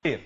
خير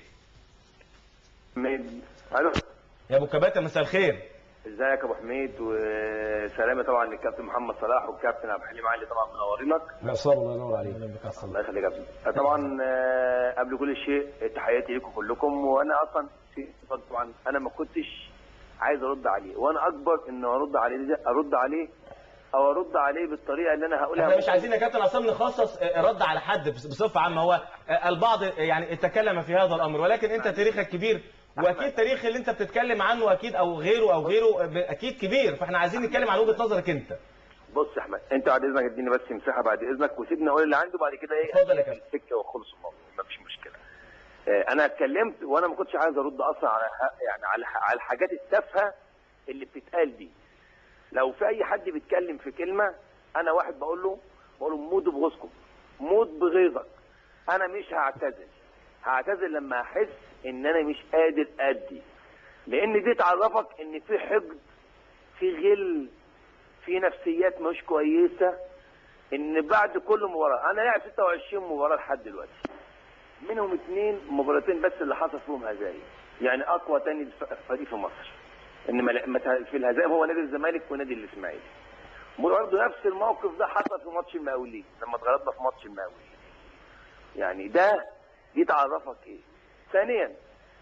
حميد الو يا ابو كباتن مساء الخير ازيك يا ابو حميد وسلامي طبعا للكابتن محمد صلاح والكابتن عبد الحليم علي طبعا منورينك عصام الله ينور عليك الله يخليك يا كابتن طبعا آه، قبل كل شيء تحياتي لكم كلكم وانا اصلا في طبعا انا ما كنتش عايز ارد عليه وانا اكبر ان ارد عليه ده ارد عليه او ارد عليه بالطريقه اللي انا هقولها احنا مش عايزين يا كابتن عصام نخصص آه، رد على حد بص- بصفه عامه هو آه، البعض آه، يعني تكلم في هذا الامر ولكن انت تاريخك كبير واكيد تاريخ اللي انت بتتكلم عنه اكيد او غيره او غيره آه، اكيد كبير فاحنا عايزين نتكلم عن وجهه نظرك انت بص يا احمد انت بعد اذنك اديني بس مساحه بعد اذنك وسيبني اقول اللي عندي وبعد كده ايه اتفضل يا كابتن. السكه وخلص الموضوع مفيش مشكله اه، انا اتكلمت وانا ما كنتش عايز ارد اصلا على ح- يعني على ح- على الحاجات التافهه اللي بتتقال دي لو في اي حد بيتكلم في كلمه انا واحد بقول له بقول له موتوا بغيظكم موت بغيظك انا مش هعتذر هعتذر لما احس ان انا مش قادر ادي لان دي تعرفك ان في حقد في غل في نفسيات مش كويسه ان بعد كل مباراه انا لاعب 26 مباراه لحد دلوقتي منهم اثنين مباراتين بس اللي حصل فيهم هزايم يعني اقوى تاني ف- فريق في مصر انما لا- مت- في الهزائم هو نادي الزمالك ونادي الاسماعيلي برضه نفس الموقف ده حصل في ماتش المقاولين لما اتغلبنا في ماتش المقاولين يعني ده دي تعرفك ايه ثانيا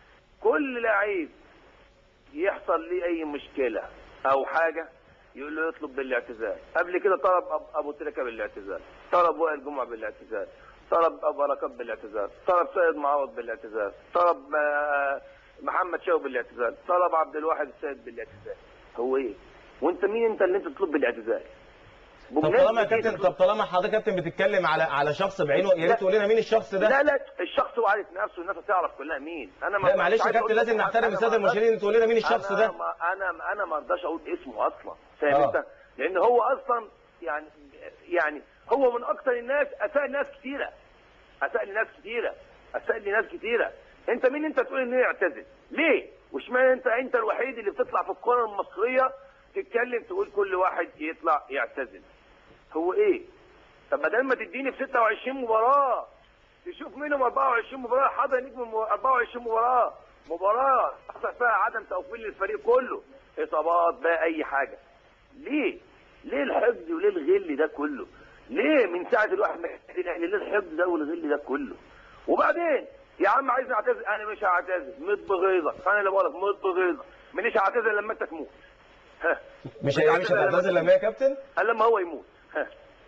كل لعيب يحصل ليه اي مشكله او حاجه يقول له يطلب بالاعتزال قبل كده طلب أب- ابو تريكه بالاعتزال طلب وائل جمعه بالاعتزال طلب ابو بركات بالاعتزال طلب سيد معوض بالاعتزال طلب آه، محمد شاو بالاعتزال طلب عبد الواحد السيد بالاعتزال هو ايه وانت مين انت اللي انت تطلب بالاعتزال طب طالما يا كابتن طب طالما حضرتك كابتن بتتكلم على على شخص بعينه يا ريت تقول لنا مين الشخص ده لا لا الشخص هو عارف نفسه الناس هتعرف كلها مين انا لا معلش يا عايز كابتن أقول لازم لك- نحترم أنا الساده ما أقدرش- المشاهدين تقول لنا مين الشخص أنا ده ما انا انا ما اقدرش اقول اسمه اصلا فاهم آه. انت لان هو اصلا يعني يعني هو من اكثر الناس اساء لناس كتيره اساء لناس كتيره اساء لناس كتيره انت مين انت تقول انه يعتزل ليه واشمعنى انت انت الوحيد اللي بتطلع في الكره المصريه تتكلم تقول كل واحد يطلع يعتزل هو ايه طب بدل ما تديني في 26 مباراه تشوف منهم 24 مباراه حضر نجم م- 24 مباراه مباراه حصل فيها عدم توفيق للفريق كله اصابات بقى اي حاجه ليه ليه الحقد وليه الغل ده كله ليه من ساعه الواحد ما يحتاج الاهلي ليه الحقد ده والغل ده كله وبعدين يا عم عايز اعتذر انا مش هعتذر مت بغيظك انا اللي بقول لك مت بغيظك مش هعتذر لما انت تموت ها مش يعني مش هتعتذر لما يا كابتن قال لما هو يموت ها.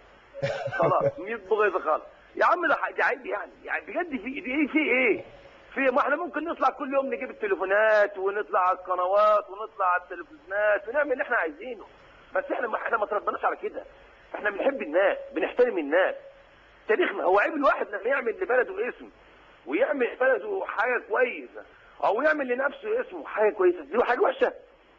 خلاص ميت بغيظ خالص يا عم ده ح- ده عيب يعني يعني بجد في في ايه في ايه في ما احنا ممكن نطلع كل يوم نجيب التليفونات ونطلع على القنوات ونطلع على التلفزيونات ونعمل اللي احنا عايزينه بس احنا ما احنا ما تربناش على كده احنا بنحب الناس بنحترم الناس تاريخنا هو عيب الواحد لما يعمل لبلده اسم ويعمل لبلده حاجه كويسه او يعمل لنفسه اسمه حاجه كويسه دي حاجه وحشه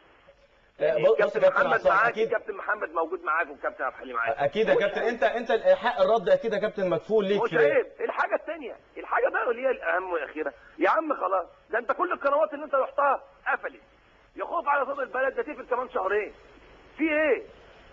آه، بص يا كابتن كابتن محمد عصام معاك اكيد كابتن محمد موجود معاك وكابتن عبد الحليم معاك اكيد يا مش كابتن عيب. انت انت حق الرد اكيد يا كابتن مكفول ليك مش في عيب الحاجه الثانيه الحاجه بقى اللي هي الاهم والاخيره يا عم خلاص ده انت كل القنوات اللي انت رحتها قفلت يا خوف على صدر البلد ده تقفل كمان شهرين في ايه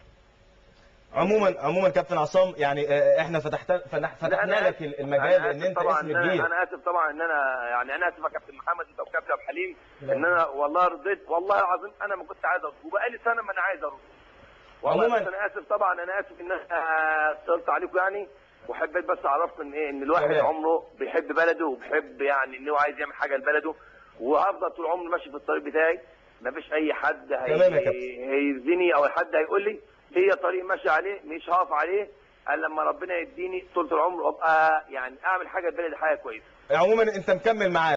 عموما عموما كابتن عصام يعني آه، احنا فتحت فتح- فتحنا أنا لك آسف. المجال أنا ان آسف انت طبعا اسم إن أنا- كبير انا اسف طبعا ان انا يعني انا اسف يا كابتن محمد انت وكابتن عبد الحليم ان انا والله رضيت والله العظيم انا ما كنت عايز ارد وبقالي سنه ما انا عايز ارد والله عموماً- بس انا اسف طبعا انا اسف ان انا اتصلت عليكم يعني وحبيت بس اعرفكم ان ايه ان الواحد تمام. عمره بيحب بلده وبيحب يعني ان هو عايز يعمل حاجه لبلده وهفضل طول عمري ماشي في الطريق بتاعي ما فيش اي حد هي... تمام يا كابتن. هيزني او حد هيقول لي هي طريق ماشي عليه مش هقف عليه الا لما ربنا يديني طول العمر وابقى يعني اعمل حاجه لبلدي حاجه كويسه عموما انت مكمل معانا